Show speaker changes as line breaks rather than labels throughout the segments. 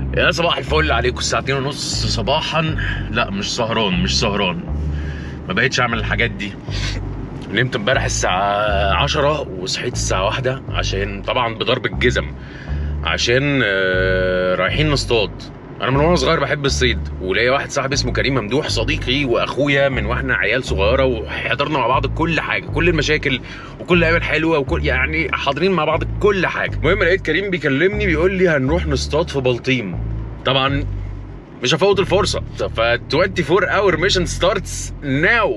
يا صباح الفل عليكم الساعتين ونص صباحا لا مش سهران مش سهران ما بقيتش اعمل الحاجات دي نمت امبارح الساعة عشرة وصحيت الساعة واحدة عشان طبعا بضرب الجزم عشان آه، رايحين نصطاد انا من وانا صغير بحب الصيد وليا واحد صاحبي اسمه كريم ممدوح صديقي واخويا من واحنا عيال صغيره وحضرنا مع بعض كل حاجه كل المشاكل وكل الايام الحلوه وكل يعني حاضرين مع بعض كل حاجه المهم لقيت كريم بيكلمني بيقول لي هنروح نصطاد في بلطيم طبعا مش هفوت الفرصه ف 24 اور ميشن ستارتس ناو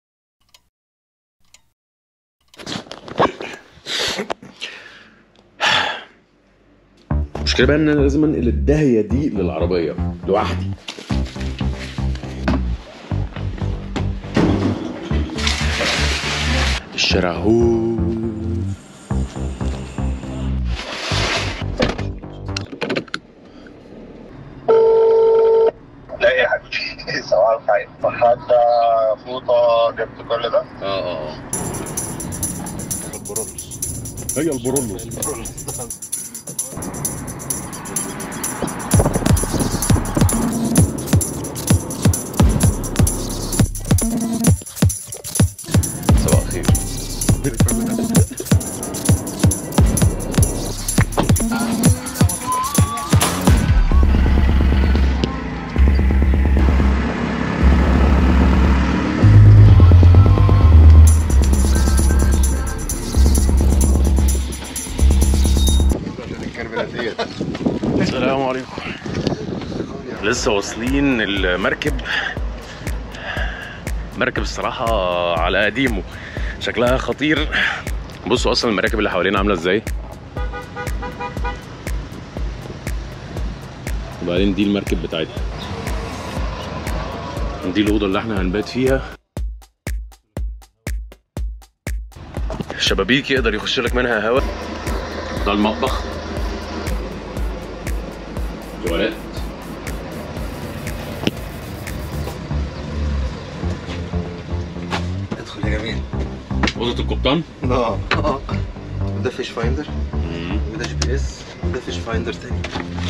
المشكله بقى ان انا لازم انقل الداهيه دي للعربيه لوحدي الشارع هو
لا يا حبيبي صباح الخير محدة فوطة جبت كل ده
اه اه
هي البرولوس
صباح الخير السلام عليكم لسه واصلين المركب مركب الصراحة على قديمه شكلها خطير بصوا اصلا المراكب اللي حوالينا عاملة ازاي وبعدين دي المركب بتاعتنا دي الأوضة اللي احنا هنبات فيها شبابيك يقدر يخش لك منها هواء ده المطبخ تواليت
ادخل يا جميل
أوضة القبطان
اه ده فيش فايندر وده جي بي اس وده فيش فايندر تاني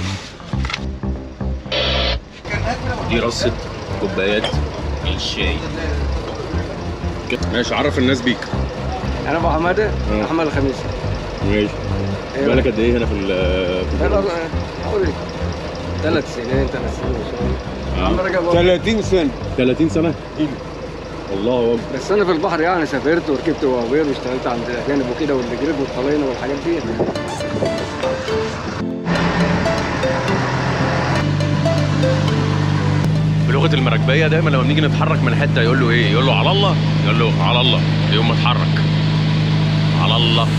دي رصة كوبايات الشاي كده. ماشي عرف الناس بيك
انا ابو حماده
آه.
احمد الخميسي
ماشي
أيوة.
بالك قد ايه هنا في ال في
انا
البلد؟
حوالي ثلاث سنين ثلاث سنين وشوية. عم
آه.
رجب
30 سنه
30 سنة الله اكبر
بس انا في البحر يعني سافرت وركبت وابير واشتغلت عند الاجانب وكده والجريب والطلاينه والحاجات دي
بلغة المراكبية دايما لما بنيجي نتحرك من حتة يقول له ايه؟ يقول له على الله يقول له على الله يقوم متحرك على الله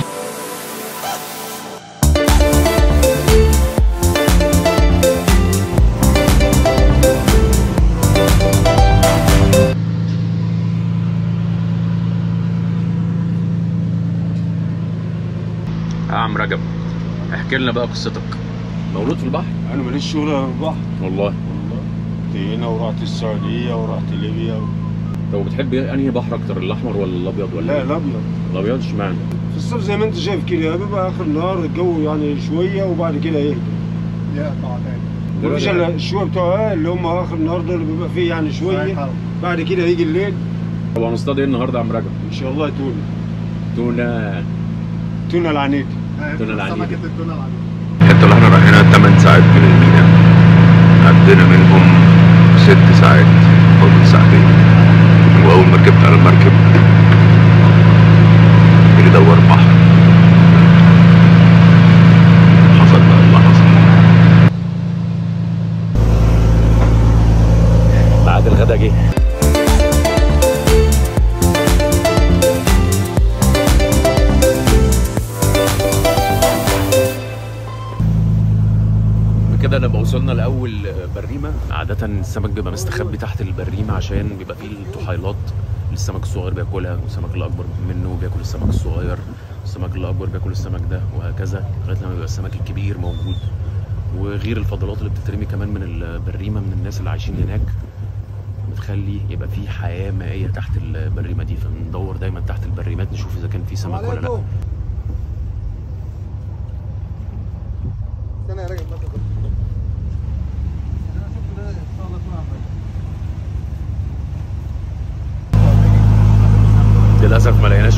يا عم رجب احكي لنا بقى قصتك مولود في البحر
انا ماليش شغل في البحر
والله
والله كنت هنا ورحت السعوديه ورحت ليبيا و...
طب بتحب انهي بحر اكتر الاحمر ولا الابيض ولا
لا
إيه؟
الابيض
الابيض اشمعنى
في الصيف زي ما انت شايف كده بيبقى اخر النهار الجو يعني شويه وبعد كده يهدى مفيش الا الشويه بتوع اللي هم اخر النهار دول اللي بيبقى فيه يعني شويه بعد كده يجي الليل
طب هنصطاد ايه النهارده يا عم رجب
ان شاء الله تونه
تونه
تونه العنيد
تونه العنيد
التونة العادية
الحته اللي احنا رايحينها 8 ساعات من الميناء عدينا منهم 6 ساعات فاضل ساعتين واول ما ركبت على المركب اللي دور بحر حصل بقى اللي حصل بعد الغدا جه بكده نبقى وصلنا لاول بريمه عاده السمك بيبقى مستخبي تحت البريمه عشان بيبقى فيه الطحيلات اللي السمك الصغير بياكلها والسمك الاكبر منه بياكل السمك الصغير السمك الاكبر بياكل السمك ده وهكذا لغايه لما يبقى السمك الكبير موجود وغير الفضلات اللي بتترمي كمان من البريمه من الناس اللي عايشين هناك بتخلي يبقى في حياه مائيه تحت البريمه دي فندور دايما تحت البريمات نشوف اذا كان في سمك ولا لا
استنى يا راجل بس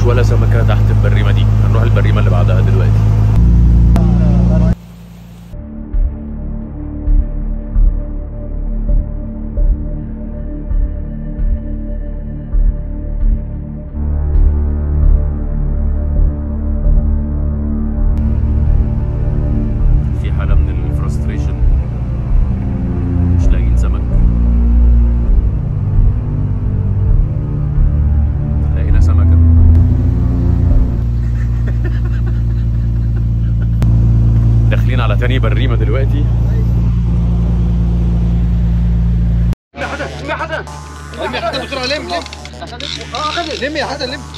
ولا سمكه تحت البريمه دي هنروح البريمه اللي بعدها دلوقتي في حاله من الفرستريشن مش لاقيين سمك لقينا سمكه داخلين على تاني بريمه دلوقتي
لم يا حسن بسرعه لم لم لم يا حسن لم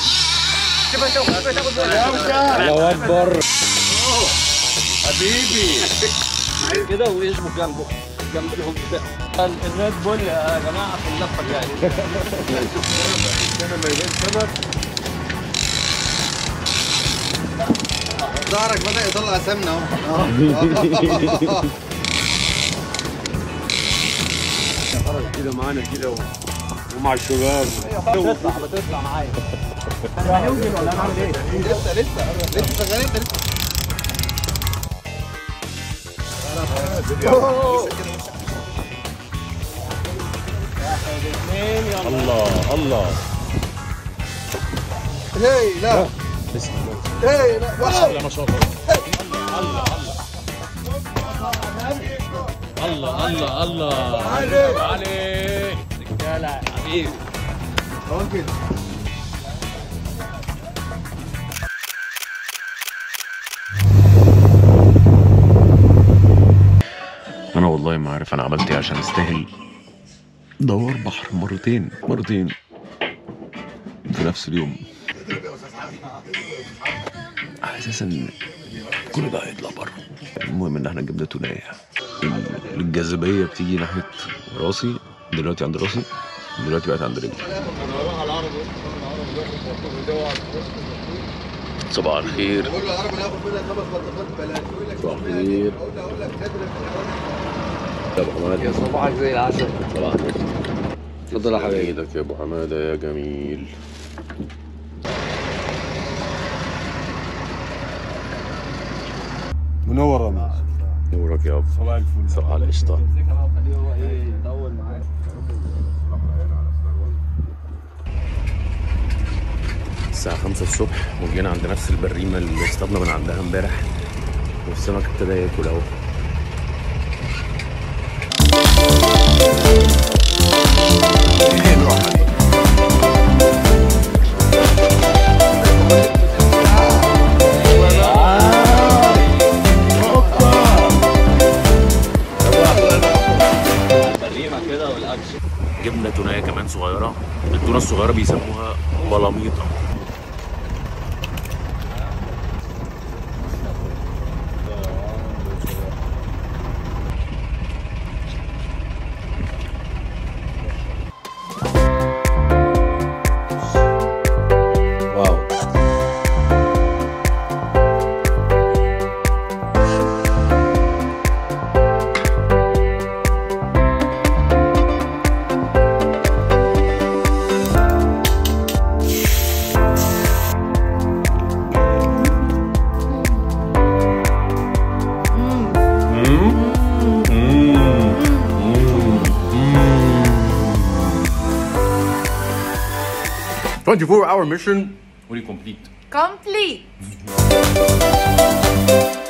الله اكبر
كده ويشبك جنبه جنب الهوب ده الريد بول يا جماعه في اللفه الجايه ظهرك بدأ يطلع سمنة اهو
كده معانا كده و- ومع الشباب
تطلع بتطلع معايا هنوزن ولا هنعمل ايه؟ لسه لسه لسه شغالين انت لسه
الله الله
هي لا هي لا واو
ما شاء الله الله الله الله عليك عليك رجاله حبيبي
هو كده
انا والله ما عارف انا عملت ايه عشان استاهل دوار بحر مرتين مرتين في نفس اليوم على اساس ان كل ده هيطلع بره المهم ان احنا جبنا تونية الجاذبية بتيجي ناحية راسي دلوقتي عند راسي دلوقتي بقت عند رجلي صباح الخير
قول له العربي ناخد منها خمس بطاطات ببلاش يقول لك
صباح الخير
اقول له اقول لك نادر
يا ابو حماده
صباحك زي العسل
صباح الخير
اتفضل يا حبيبي
ايدك يا ابو حماده يا جميل
منور رمز
نورك يا ابو
صباح الفل
صباح القشطه الساعة 5 الصبح وجينا عند نفس البريمة اللي اصطادنا من عندها امبارح والسمك ابتدى ياكل اهو جبنا تونية كمان صغيرة التونة الصغيرة بيسموها بلاميطة
واو
Twenty four hour mission What do you complete?
Complete.